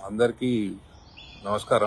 అందరికీ నమస్కారం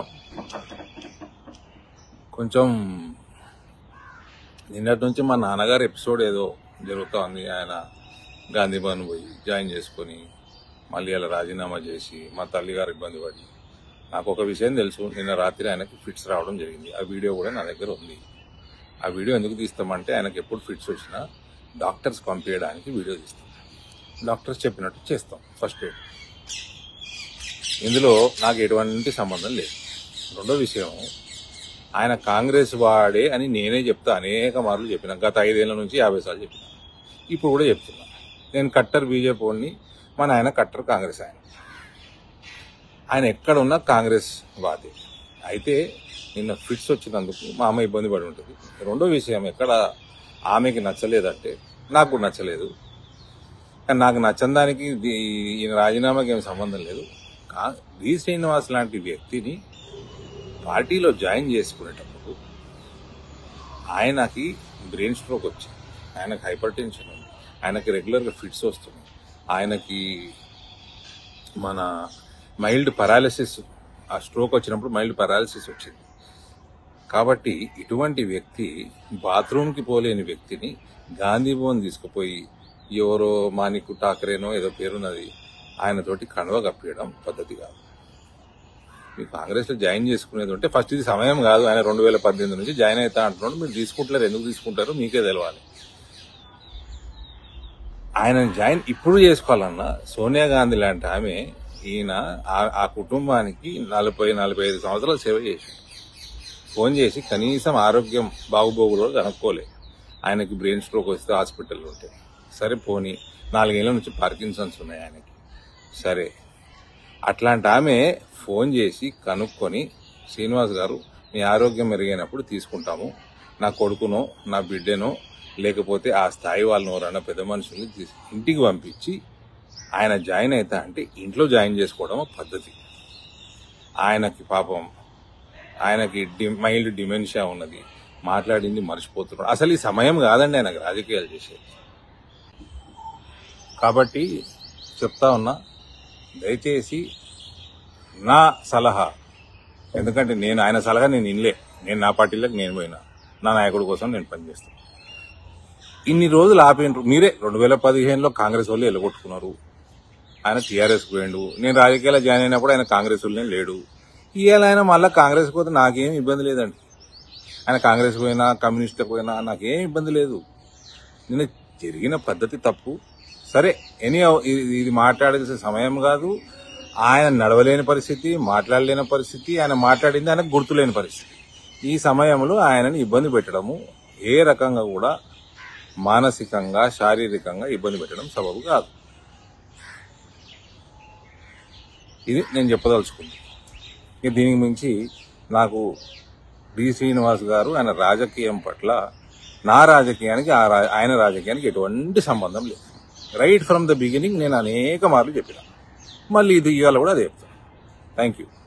కొంచెం నిన్నటి నుంచి మా నాన్నగారు ఎపిసోడ్ ఏదో జరుగుతూ ఉంది ఆయన గాంధీ భవన్ పోయి జాయిన్ చేసుకొని మళ్ళీ అలా రాజీనామా చేసి మా తల్లిగారు ఇబ్బంది పడి నాకు ఒక విషయం తెలుసు నిన్న రాత్రి ఆయనకి ఫిట్స్ రావడం జరిగింది ఆ వీడియో కూడా నా దగ్గర ఉంది ఆ వీడియో ఎందుకు తీస్తామంటే ఆయనకి ఎప్పుడు ఫిట్స్ వచ్చినా డాక్టర్స్ పంపించడానికి వీడియో తీస్తాం డాక్టర్స్ చెప్పినట్టు చేస్తాం ఫస్ట్ ఎయిడ్ ఇందులో నాకు ఎటువంటి సంబంధం లేదు రెండో విషయం ఆయన కాంగ్రెస్ వాడే అని నేనే చెప్తా అనేక మార్లు చెప్పిన గత ఐదేళ్ల నుంచి యాభై సార్లు చెప్పిన ఇప్పుడు కూడా చెప్తున్నా నేను కట్టర్ బీజేపీ వాడిని మన ఆయన కట్టర్ కాంగ్రెస్ ఆయన ఆయన ఎక్కడ ఉన్నా కాంగ్రెస్ వాదే అయితే నిన్న ఫిట్స్ వచ్చినందుకు మా అమ్మ ఇబ్బంది పడి ఉంటుంది రెండో విషయం ఎక్కడ ఆమెకి నచ్చలేదంటే నాకు కూడా నచ్చలేదు కానీ నాకు నచ్చని దానికి దీ- ఈయన రాజీనామాకి ఏం సంబంధం లేదు కా- డి శ్రీనివాస్ లాంటి వ్యక్తిని పార్టీలో జాయిన్ చేసుకునేటప్పుడు ఆయనకి బ్రెయిన్ స్ట్రోక్ వచ్చింది ఆయనకి హైపర్ టెన్షన్ ఉంది ఆయనకి రెగ్యులర్గా ఫిట్స్ వస్తున్నాయి ఆయనకి మన మైల్డ్ పారాలిసిస్ ఆ స్ట్రోక్ వచ్చినప్పుడు మైల్డ్ పారాలిసిస్ వచ్చింది కాబట్టి ఇటువంటి వ్యక్తి బాత్రూమ్కి పోలేని వ్యక్తిని గాంధీ భవన్ తీసుకుపోయి ఎవరో మానికు ఠాకరేనో ఏదో పేరున్నది ఆయనతోటి కణవ కప్పియడం పద్ధతి కాదు మీరు కాంగ్రెస్ లో జాయిన్ చేసుకునేది ఉంటే ఫస్ట్ ఇది సమయం కాదు ఆయన రెండు వేల పద్దెనిమిది నుంచి జాయిన్ అవుతా అంటున్నాడు మీరు తీసుకుంటారు ఎందుకు తీసుకుంటారో మీకే తెలవాలి ఆయన జాయిన్ ఇప్పుడు చేసుకోవాలన్నా సోనియా గాంధీ లాంటి ఆమె ఈయన ఆ- ఆ కుటుంబానికి నలభై నలభై ఐదు సంవత్సరాలు సేవ చేసి ఫోన్ చేసి కనీసం ఆరోగ్యం బాగుబోగులో కనుక్కోలే ఆయనకి బ్రెయిన్ స్ట్రోక్ వస్తే హాస్పిటల్లో ఉంటే సరే పోని నాలుగేళ్ల నుంచి పార్కిన్సన్స్ ఉన్నాయి ఆయనకి సరే అట్లాంటి ఆమె ఫోన్ చేసి కనుక్కొని శ్రీనివాస్ గారు మీ ఆరోగ్యం మెరుగైనప్పుడు తీసుకుంటాము నా కొడుకునో నా బిడ్డనో లేకపోతే ఆ స్థాయి వాళ్ళని ఎవరన్నా పెద్ద మనుషుల్ని తీసి ఇంటికి పంపించి ఆయన జాయిన్ అవుతా అంటే ఇంట్లో జాయిన్ చేసుకోవడం ఒక పద్ధతి ఆయనకి పాపం ఆయనకి డి మైల్డ్ డిమెన్షియా ఉన్నది మాట్లాడింది మర్చిపోతున్నాడు అసలు ఈ సమయం కాదండి ఆయనకు రాజకీయాలు చేసేది కాబట్టి చెప్తా ఉన్నా దయచేసి నా సలహా ఎందుకంటే నేను ఆయన సలహా నేను ఇన్లే నేను నా పార్టీలోకి నేను పోయినా నా నాయకుడి కోసం నేను పనిచేస్తాను ఇన్ని రోజులు ఆపినారు మీరే రెండు వేల పదిహేనులో కాంగ్రెస్ వాళ్ళు ఎల్లగొట్టుకున్నారు ఆయన టీఆర్ఎస్ పోయిండు నేను రాజకీయాల్లో జాయిన్ అయినప్పుడు ఆయన కాంగ్రెస్ వాళ్ళనే లేడు ఇవాళ ఆయన మళ్ళీ కాంగ్రెస్ పోతే నాకేం ఇబ్బంది లేదండి ఆయన కాంగ్రెస్ పోయినా కమ్యూనిస్ట్ పోయినా నాకేం ఇబ్బంది లేదు నిన్న జరిగిన పద్ధతి తప్పు సరే ఎనీ ఇది మాట్లాడాల్సిన సమయం కాదు ఆయన నడవలేని పరిస్థితి మాట్లాడలేని పరిస్థితి ఆయన మాట్లాడింది ఆయనకు గుర్తులేని పరిస్థితి ఈ సమయంలో ఆయనని ఇబ్బంది పెట్టడము ఏ రకంగా కూడా మానసికంగా శారీరకంగా ఇబ్బంది పెట్టడం సబబు కాదు ఇది నేను చెప్పదలుచుకుంది ఇక దీనికి మించి నాకు డి శ్రీనివాస్ గారు ఆయన రాజకీయం పట్ల నా రాజకీయానికి ఆ రా- ఆయన రాజకీయానికి ఎటువంటి సంబంధం లేదు రైట్ ఫ్రమ్ ద బిగినింగ్ నేను అనేక మార్లు చెప్పిన మళ్ళీ ఇది ఇవాళ కూడా అదే చెప్తాను థ్యాంక్ యూ